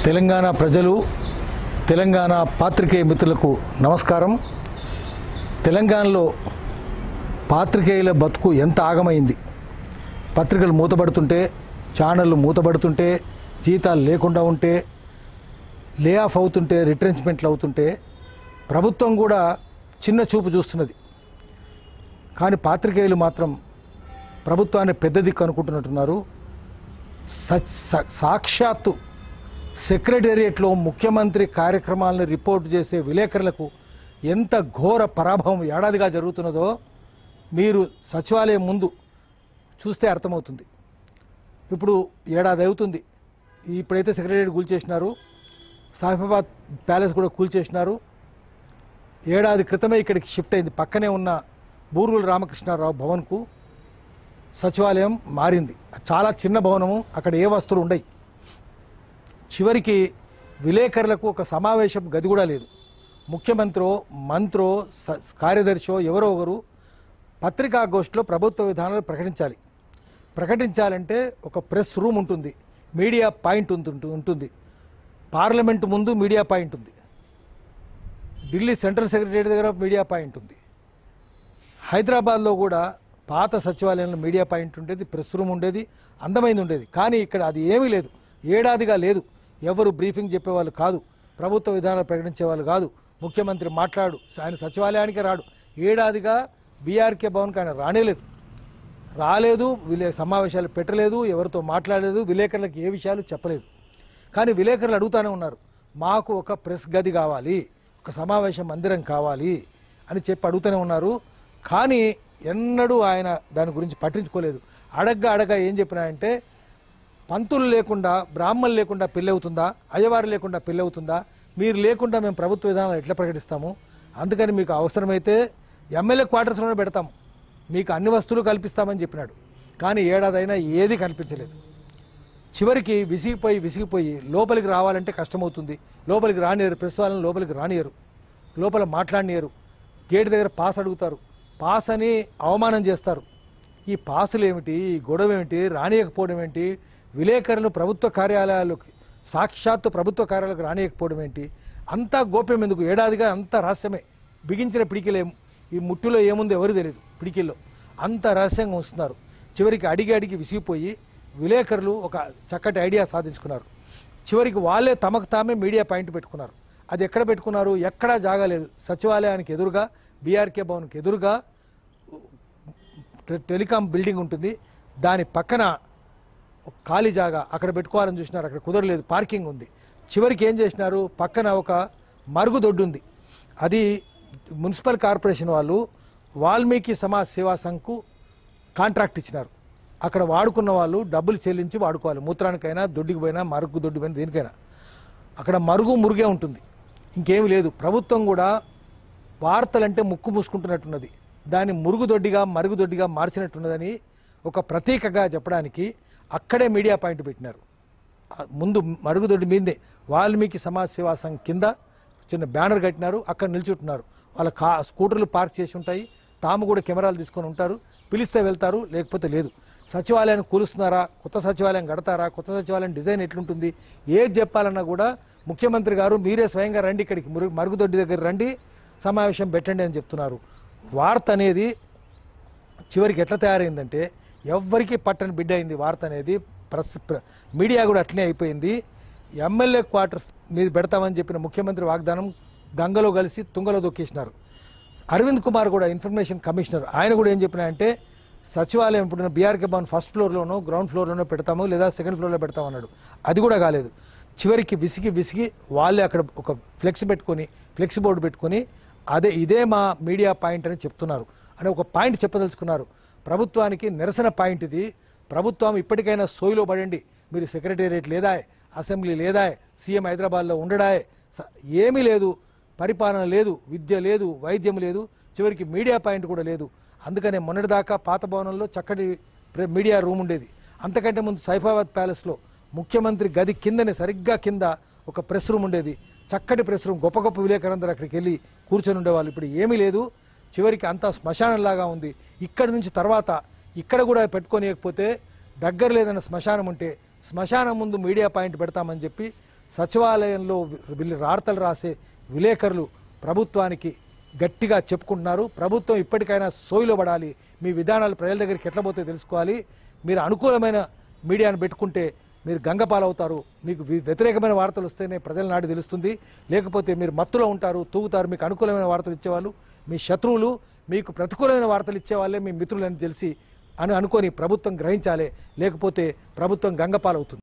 తెలంగాణ ప్రజలు తెలంగాణ పాత్రికేయ మిత్రులకు నమస్కారం తెలంగాణలో పాత్రికేయుల బతుకు ఎంత ఆగమైంది పత్రికలు మూతబడుతుంటే ఛానళ్ళు మూతబడుతుంటే జీతాలు లేకుండా ఉంటే లే ఆఫ్ అవుతుంటే రిట్రెంచ్మెంట్లు అవుతుంటే ప్రభుత్వం కూడా చిన్న చూపు చూస్తున్నది కానీ పాత్రికేయులు మాత్రం ప్రభుత్వాన్ని పెద్ద దిక్కు అనుకుంటున్నట్టున్నారు సచ్- సా- సాక్షాత్తు సెక్రటేరియట్లో ముఖ్యమంత్రి కార్యక్రమాలను రిపోర్ట్ చేసే విలేకరులకు ఎంత ఘోర పరాభవం ఏడాదిగా జరుగుతున్నదో మీరు సచివాలయం ముందు చూస్తే అర్థమవుతుంది ఇప్పుడు ఏడాది అవుతుంది ఇప్పుడైతే సెక్రటేరియట్ కూల్చేసినారు సాహిబాబాద్ ప్యాలెస్ కూడా కూల్చేసినారు ఏడాది క్రితమే ఇక్కడికి షిఫ్ట్ అయింది పక్కనే ఉన్న బూరుగుల రామకృష్ణారావు భవన్కు సచివాలయం మారింది చాలా చిన్న భవనము అక్కడ ఏ వస్తువులు ఉండయి చివరికి విలేకరులకు ఒక సమావేశం గది కూడా లేదు ముఖ్యమంత్రో మంత్రో స- కార్యదర్శో ఎవరో ఒకరు పత్రికాగోష్ఠిలో ప్రభుత్వ విధానాలు ప్రకటించాలి ప్రకటించాలంటే ఒక ప్రెస్ రూమ్ ఉంటుంది మీడియా పాయింట్ ఉంటుంటు- ఉంటుంది పార్లమెంటు ముందు మీడియా పాయింట్ ఉంది ఢిల్లీ సెంట్రల్ సెక్రటరీ దగ్గర మీడియా పాయింట్ ఉంది హైదరాబాద్లో కూడా పాత సచివాలయంలో మీడియా పాయింట్ ఉండేది ప్రెస్ రూమ్ ఉండేది అందమైంది ఉండేది కానీ ఇక్కడ అది ఏమీ లేదు ఏడాదిగా లేదు ఎవరు బ్రీఫింగ్ చెప్పేవాళ్ళు కాదు ప్రభుత్వ విధానాలు ప్రకటించేవాళ్ళు కాదు ముఖ్యమంత్రి మాట్లాడు ఆయన సచివాలయానికి రాడు ఏడాదిగా బీఆర్కే భవన్కి ఆయన రానేలేదు రాలేదు విలే సమావేశాలు పెట్టలేదు ఎవరితో మాట్లాడలేదు విలేకరులకు ఏ విషయాలు చెప్పలేదు కానీ విలేకరులు అడుగుతానే ఉన్నారు మాకు ఒక ప్రెస్ గది కావాలి ఒక సమావేశ మందిరం కావాలి అని చెప్పి అడుగుతూనే ఉన్నారు కానీ ఎన్నడూ ఆయన దాని గురించి పట్టించుకోలేదు అడగ్గా అడగ్గా ఏం చెప్పినాయంటే పంతులు లేకుండా బ్రాహ్మణులు లేకుండా పెళ్ళి అవుతుందా అయ్యవారు లేకుండా పెళ్ళి అవుతుందా మీరు లేకుండా మేము ప్రభుత్వ విధానాలు ఎట్లా ప్రకటిస్తాము అందుకని మీకు అవసరమైతే ఎమ్మెల్యే క్వార్టర్స్లోనే పెడతాము మీకు అన్ని వస్తువులు కల్పిస్తామని చెప్పినాడు కానీ ఏడాదైనా ఏది కల్పించలేదు చివరికి విసిగిపోయి విసిగిపోయి లోపలికి రావాలంటే కష్టమవుతుంది లోపలికి రానియరు ప్రెస్ వాళ్ళని లోపలికి రానియరు లోపల మాట్లాడనియరు గేట్ దగ్గర పాస్ అడుగుతారు పాస్ అని అవమానం చేస్తారు ఈ పాసులు ఏమిటి ఈ గొడవ ఏమిటి రానియకపోవడం ఏంటి విలేకరులు ప్రభుత్వ కార్యాలయాలకు సాక్షాత్తు ప్రభుత్వ కార్యాలయాలకు రానియకపోవడం ఏంటి అంతా గోప్యం ఎందుకు ఏడాదిగా అంత రహస్యమే బిగించిన పిడికిలేం ఈ ముట్టులో ఏముందో ఎవరు తెలియదు పిడికిల్లో అంత రహస్యంగా ఉంచుతున్నారు చివరికి అడిగి అడిగి విసిగిపోయి విలేకరులు ఒక చక్కటి ఐడియా సాధించుకున్నారు చివరికి వాళ్ళే తమకు తామే మీడియా పాయింట్ పెట్టుకున్నారు అది ఎక్కడ పెట్టుకున్నారు ఎక్కడా జాగలేదు సచివాలయానికి ఎదురుగా బీఆర్కే భవన్కి ఎదురుగా టె- టెలికాం బిల్డింగ్ ఉంటుంది దాని పక్కన ఒక ఖాళీ జాగా అక్కడ పెట్టుకోవాలని చూసినారు అక్కడ కుదరలేదు పార్కింగ్ ఉంది చివరికి ఏం చేసినారు పక్కన ఒక మరుగుదొడ్డు ఉంది అది మున్సిపల్ కార్పొరేషన్ వాళ్ళు వాల్మీకి సమాజ్ సేవా సంఘ్కు కాంట్రాక్ట్ ఇచ్చినారు అక్కడ వాడుకున్న వాళ్ళు డబ్బులు చెల్లించి వాడుకోవాలి మూత్రానికైనా దొడ్డికి పోయినా మరుగు దొడ్డి పోయినా దేనికైనా అక్కడ మరుగు మురుగే ఉంటుంది ఇంకేమీ లేదు ప్రభుత్వం కూడా వార్తలంటే ముక్కు మూసుకుంటున్నట్టున్నది దాన్ని మురుగుదొడ్డిగా మరుగుదొడ్డిగా మార్చినట్టున్నదని ఒక ప్రతీకగా చెప్పడానికి అక్కడే మీడియా పాయింట్ పెట్టినారు ఆ ముందు మరుగుదొడ్డి మీదే వాల్మీకి సమాజ్ సేవా సంఘ్ కింద చిన్న బ్యానర్ కట్టినారు అక్కడ నిల్చుంటున్నారు వాళ్ళ కా స్కూటర్లు పార్క్ చేసి ఉంటాయి తాము కూడా కెమెరాలు తీసుకొని ఉంటారు పిలిస్తే వెళ్తారు లేకపోతే లేదు సచివాలయాన్ని కూలుస్తున్నారా కొత్త సచివాలయం కడతారా కొత్త సచివాలయం డిజైన్ ఎట్లుంటుంది ఏది చెప్పాలన్నా కూడా ముఖ్యమంత్రి గారు మీరే స్వయంగా రండి ఇక్కడికి మురుగు మరుగుదొడ్డి దగ్గర రండి సమావేశం పెట్టండి అని చెప్తున్నారు వార్త అనేది చివరికి ఎట్లా తయారైందంటే ఎవ్వరికీ పట్టని బిడ్డ అయింది వార్త అనేది ప్రెస్ ప్ర- మీడియా కూడా అట్లనే అయిపోయింది ఎమ్మెల్యే క్వార్టర్స్ మీద పెడతామని చెప్పిన ముఖ్యమంత్రి వాగ్దానం గంగలో కలిసి తుంగలో దొక్కేసినారు అరవింద్ కుమార్ కూడా ఇన్ఫర్మేషన్ కమిషనర్ ఆయన కూడా ఏం చెప్పినాయంటే సచివాలయం ఇప్పుడు బీఆర్కే భవన్ ఫస్ట్ ఫ్లోర్లోనో గ్రౌండ్ ఫ్లోర్లోనో పెడతాము లేదా సెకండ్ ఫ్లోర్లో పెడతాం అన్నాడు అది కూడా కాలేదు చివరికి విసిగి విసిగి వాళ్ళే అక్కడ ఒక ఫ్లెక్స్ పెట్టుకొని ఫ్లెక్స్ బోర్డు పెట్టుకొని అదే ఇదే మా మీడియా పాయింట్ అని చెప్తున్నారు అని ఒక పాయింట్ చెప్పదలుచుకున్నారు ప్రభుత్వానికి నిరసన పాయింట్ ఇది ప్రభుత్వం ఇప్పటికైనా సోయిలో పడండి మీరు సెక్రటేరియట్ లేదా అసెంబ్లీ లేదా సీఎం హైదరాబాద్లో ఉండడాయే స- ఏమీ లేదు పరిపాలన లేదు విద్య లేదు వైద్యం లేదు చివరికి మీడియా పాయింట్ కూడా లేదు అందుకనే మొన్నటిదాకా పాత భవనంలో చక్కటి ప్రె- మీడియా రూమ్ ఉండేది అంతకంటే ముందు సైఫాబాద్ ప్యాలెస్లో ముఖ్యమంత్రి గది కిందనే సరిగ్గా కింద ఒక ప్రెస్ రూమ్ ఉండేది చక్కటి ప్రెస్ రూమ్ గొప్ప గొప్ప విలేకరులందరూ అక్కడికి వెళ్ళి కూర్చొని ఉండేవాళ్ళు ఇప్పుడు ఏమీ లేదు చివరికి అంతా శ్మశానంలాగా ఉంది ఇక్కడి నుంచి తర్వాత ఇక్కడ కూడా పెట్టుకోనియకపోతే దగ్గర లేదన్న శ్మశానం ఉంటే శ్మశానం ముందు మీడియా పాయింట్ పెడతామని చెప్పి సచివాలయంలో వీళ్ళు రాతలు రాసే విలేకరులు ప్రభుత్వానికి గట్టిగా చెప్పుకుంటున్నారు ప్రభుత్వం ఇప్పటికైనా సోయిలో పడాలి మీ విధానాలు ప్రజల దగ్గరికి ఎట్లా పోతే తెలుసుకోవాలి మీరు అనుకూలమైన మీడియాను పెట్టుకుంటే మీరు గంగపాలవుతారు మీకు వి- వ్యతిరేకమైన వార్తలు వస్తేనే ప్రజల నాటి తెలుస్తుంది లేకపోతే మీరు మత్తులో ఉంటారు తూగుతారు మీకు అనుకూలమైన వార్తలు ఇచ్చేవాళ్ళు మీ శత్రువులు మీకు ప్రతికూలమైన వార్తలు ఇచ్చేవాళ్ళే మీ మిత్రులని తెలిసి అని అనుకొని ప్రభుత్వం గ్రహించాలి లేకపోతే ప్రభుత్వం గంగపాలవుతుంది